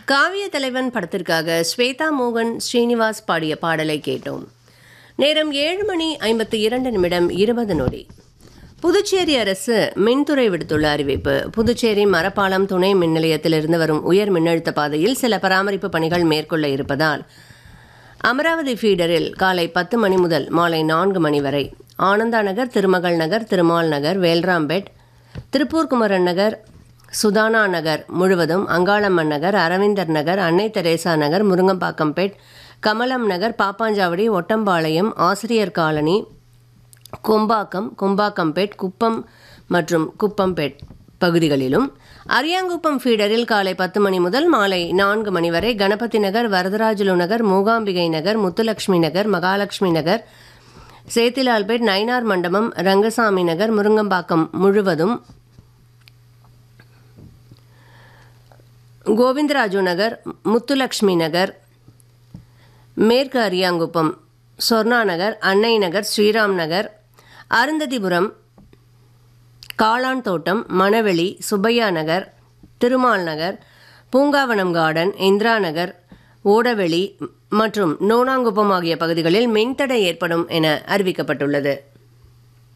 காவிய தலைவன் படத்திற்காக ஸ்வேதா மோகன் ஸ்ரீனிவாஸ் பாடிய பாடலை கேட்டோம் நேரம் ஏழு மணி ஐம்பத்தி இரண்டு நிமிடம் இருபது நொடி புதுச்சேரி அரசு மின்துறை விடுத்துள்ள அறிவிப்பு புதுச்சேரி மரப்பாலம் துணை மின் நிலையத்திலிருந்து வரும் உயர் மின்னழுத்த பாதையில் சில பராமரிப்பு பணிகள் மேற்கொள்ள இருப்பதால் அமராவதி ஃபீடரில் காலை பத்து மணி முதல் மாலை நான்கு மணி வரை ஆனந்தா நகர் திருமகள் நகர் திருமால் நகர் வேல்ராம்பேட் திருப்பூர் குமரன் நகர் சுதானா நகர் முழுவதும் அங்காளம்மன் நகர் அரவிந்தர் நகர் அன்னை தெரேசா நகர் முருங்கம்பாக்கம்பேட் கமலம் நகர் பாப்பாஞ்சாவடி ஒட்டம்பாளையம் ஆசிரியர் காலனி கொம்பாக்கம் கொம்பாக்கம்பேட் குப்பம் மற்றும் குப்பம்பேட் பகுதிகளிலும் அரியாங்குப்பம் ஃபீடரில் காலை பத்து மணி முதல் மாலை நான்கு மணி வரை கணபதி நகர் வரதராஜலு நகர் மூகாம்பிகை நகர் முத்துலட்சுமி நகர் மகாலட்சுமி நகர் சேத்திலால்பேட் நயினார் மண்டபம் ரங்கசாமி நகர் முருங்கம்பாக்கம் முழுவதும் கோவிந்தராஜு நகர் முத்துலட்சுமி நகர் மேற்கு அரியாங்குப்பம் சொர்ணா நகர் அன்னை நகர் ஸ்ரீராம் நகர் அருந்ததிபுரம் காளான் தோட்டம் மணவெளி சுப்பையா நகர் திருமால் நகர் பூங்காவனம் கார்டன் இந்திரா நகர் ஓடவெளி மற்றும் நோனாங்குப்பம் ஆகிய பகுதிகளில் மின்தடை ஏற்படும் என அறிவிக்கப்பட்டுள்ளது